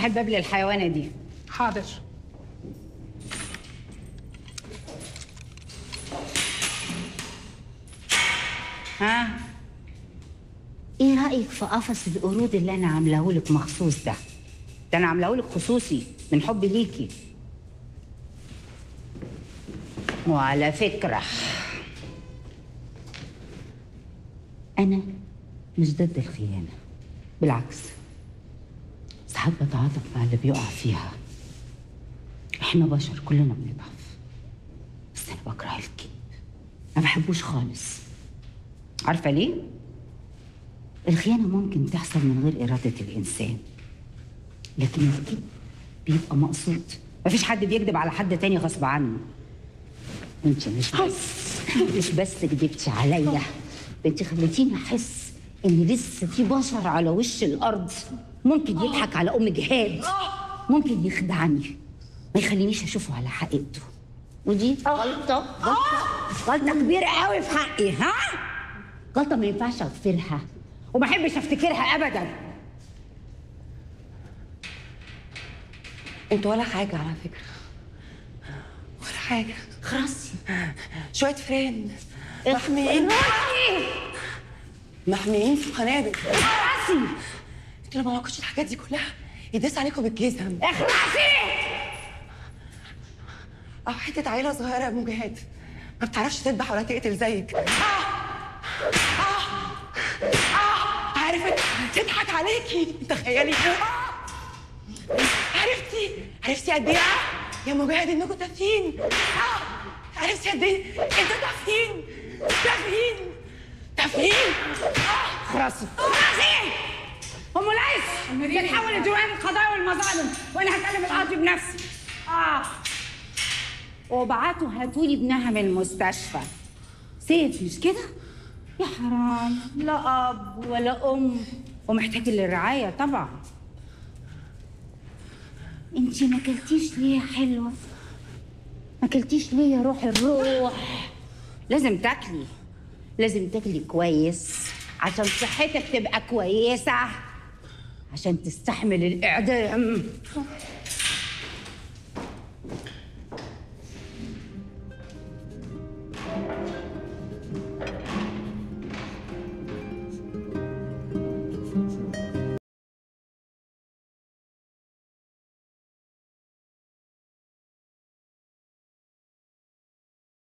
افتح الباب للحيوانه دي حاضر ها ايه رايك في قفص القرود اللي انا عاملاه لك مخصوص ده ده انا عاملاه لك خصوصي من حبي ليكي وعلى فكره انا مش ضد الخيانه بالعكس ساعات بتعاطف مع اللي بيقع فيها احنا بشر كلنا بنضعف بس انا بكره الكذب ما بحبوش خالص عارفه ليه الخيانه ممكن تحصل من غير اراده الانسان لكن الكذب بيبقى مقصود مفيش حد بيكذب على حد تاني غصب عنه انت مش بس مش بس كدبتي عليا ده انت خليتيني احس ان لسه في بشر على وش الارض ممكن يضحك على ام جهاد ممكن يخدعني ما يخلينيش اشوفه على حقيقته ودي غلطه غلطه غلطه كبيره قوي في حقي ها غلطه ما ينفعش اغفرها وما احبش افتكرها ابدا انت ولا حاجة على فكرة ولا حاجة خلاص شوية فرين محميين محميين في قنابل اخلصي انتوا لو ما عملكوش الحاجات دي كلها يداس عليكم بالجزم اخلصي او حتة عيلة صغيرة يا مجاهد ما بتعرفش تذبح ولا تقتل زيك آه. آه. آه. عرفت تضحك عليكي تخيلي آه. عرفتي عرفتي قد ايه يا مجاهد انكم تافهين آه. عرفتي قد ايه انتوا تافهين تافهين تافهين خلاصي خلاصي ام ليس بتحول لديوان القضايا والمظالم وانا هكلم القاضي بنفسي اه وبعتوا هاتولي ابنها من المستشفى سيف مش كده يا حرام لا اب ولا ام ومحتاج للرعايه طبعا انتي ما كلتيش ليه يا حلوه ما كلتيش ليه يا روح الروح لازم تاكلي لازم تاكلي كويس عشان صحتك تبقى كويسه عشان تستحمل الاعدام